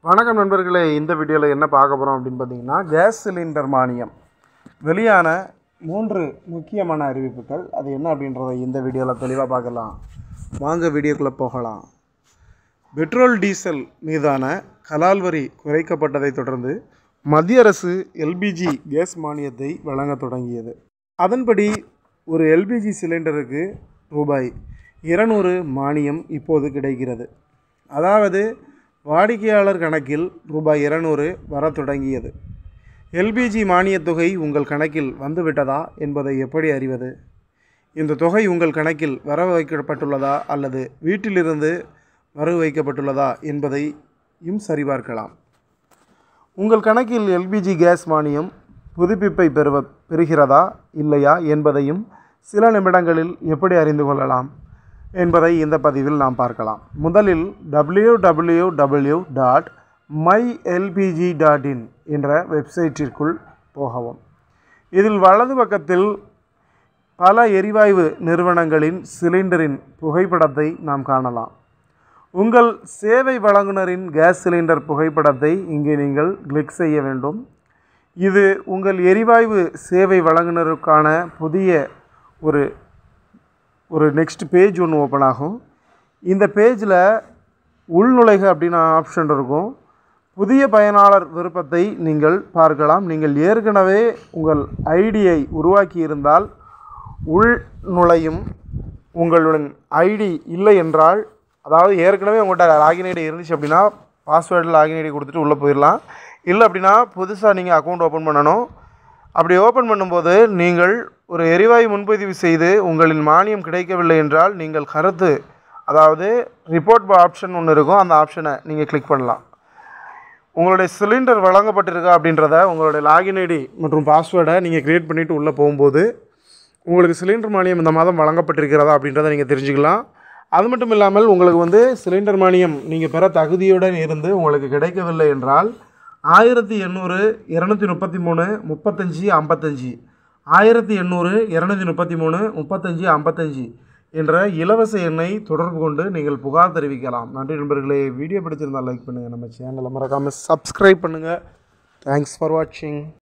வணக்கம் நண்பர்களே இந்த வீடியோவில் என்ன பார்க்க போகிறோம் அப்படின்னு பார்த்தீங்கன்னா கேஸ் சிலிண்டர் மானியம் வெளியான மூன்று முக்கியமான அறிவிப்புகள் அது என்ன அப்படின்றத இந்த வீடியோவில் தெளிவாக பார்க்கலாம் வாங்க வீடியோக்குள்ளே போகலாம் பெட்ரோல் டீசல் மீதான கலால் வரி குறைக்கப்பட்டதைத் தொடர்ந்து மத்திய அரசு எல்பிஜி கேஸ் மானியத்தை வழங்க தொடங்கியது அதன்படி ஒரு எல்பிஜி சிலிண்டருக்கு ரூபாய் இருநூறு மானியம் இப்போது கிடைக்கிறது அதாவது வாடிக்கையாளர் கணக்கில் ரூபாய் இருநூறு வரத் தொடங்கியது எல்பிஜி மானியத் தொகை உங்கள் கணக்கில் வந்துவிட்டதா என்பதை எப்படி அறிவது இந்த தொகை உங்கள் கணக்கில் வரவு வைக்கப்பட்டுள்ளதா அல்லது வீட்டிலிருந்து வரவு வைக்கப்பட்டுள்ளதா என்பதையும் சரிபார்க்கலாம் உங்கள் கணக்கில் எல்பிஜி கேஸ் மானியம் புதுப்பிப்பை பெறுவ பெறுகிறதா இல்லையா என்பதையும் சில நிமிடங்களில் எப்படி அறிந்து கொள்ளலாம் என்பதை இந்த பதிவில் நாம் பார்க்கலாம் முதலில் W W W dot my L P G dot in என்ற வெப்சைட்டிற்குள் போகவும் இதில் வலது பக்கத்தில் பல எரிவாயு நிறுவனங்களின் சிலிண்டரின் புகைப்படத்தை நாம் காணலாம் உங்கள் சேவை வழங்குனரின் கேஸ் சிலிண்டர் புகைப்படத்தை இங்கே நீங்கள் கிளிக் செய்ய வேண்டும் இது உங்கள் எரிவாயு சேவை வழங்குனருக்கான புதிய ஒரு ஒரு நெக்ஸ்ட் பேஜ் ஒன்று ஓப்பன் ஆகும் இந்த பேஜில் உள்நுழைக அப்படின்னு ஆப்ஷன் இருக்கும் புதிய பயனாளர் விருப்பத்தை நீங்கள் பார்க்கலாம் நீங்கள் ஏற்கனவே உங்கள் ஐடியை உருவாக்கி இருந்தால் உள் நுழையும் உங்களுடன் ஐடி இல்லை என்றால் அதாவது ஏற்கனவே உங்கள்கிட்ட லாகின் ஐடி இருந்துச்சு அப்படின்னா பாஸ்வேர்டு லாகின் ஐடி கொடுத்துட்டு உள்ளே போயிடலாம் இல்லை அப்படின்னா புதுசாக நீங்கள் அக்கௌண்ட் ஓப்பன் பண்ணணும் அப்படி ஓப்பன் பண்ணும்போது நீங்கள் ஒரு எரிவாயு முன்பதிவு செய்து உங்களின் மானியம் கிடைக்கவில்லை என்றால் நீங்கள் கருத்து அதாவது ரிப்போர்ட் ஆப்ஷன் ஒன்று இருக்கும் அந்த ஆப்ஷனை நீங்கள் கிளிக் பண்ணலாம் உங்களுடைய சிலிண்டர் வழங்கப்பட்டிருக்கா அப்படின்றத உங்களுடைய லாகின் ஐடி மற்றும் பாஸ்வேர்டை நீங்கள் க்ரியேட் பண்ணிவிட்டு உள்ளே போகும்போது உங்களுக்கு சிலிண்டர் மானியம் இந்த மாதம் வழங்கப்பட்டிருக்கிறதா அப்படின்றத நீங்கள் தெரிஞ்சுக்கலாம் அது மட்டும் இல்லாமல் உங்களுக்கு வந்து சிலிண்டர் மானியம் நீங்கள் பெற தகுதியுடன் இருந்து உங்களுக்கு கிடைக்கவில்லை என்றால் ஆயிரத்தி எண்ணூறு இரநூத்தி முப்பத்தி மூணு முப்பத்தஞ்சு ஐம்பத்தஞ்சு ஆயிரத்தி எண்ணூறு இரநூத்தி முப்பத்தி மூணு முப்பத்தஞ்சு ஐம்பத்தஞ்சு என்ற இலவச எண்ணை தொடர்பு கொண்டு நீங்கள் புகார் தெரிவிக்கலாம் நன்றி நண்பர்களே வீடியோ பிடிச்சிருந்தால் லைக் பண்ணுங்கள் நம்ம சேனலை மறக்காமல் சப்ஸ்கிரைப் பண்ணுங்கள் தேங்க்ஸ் ஃபார் வாட்சிங்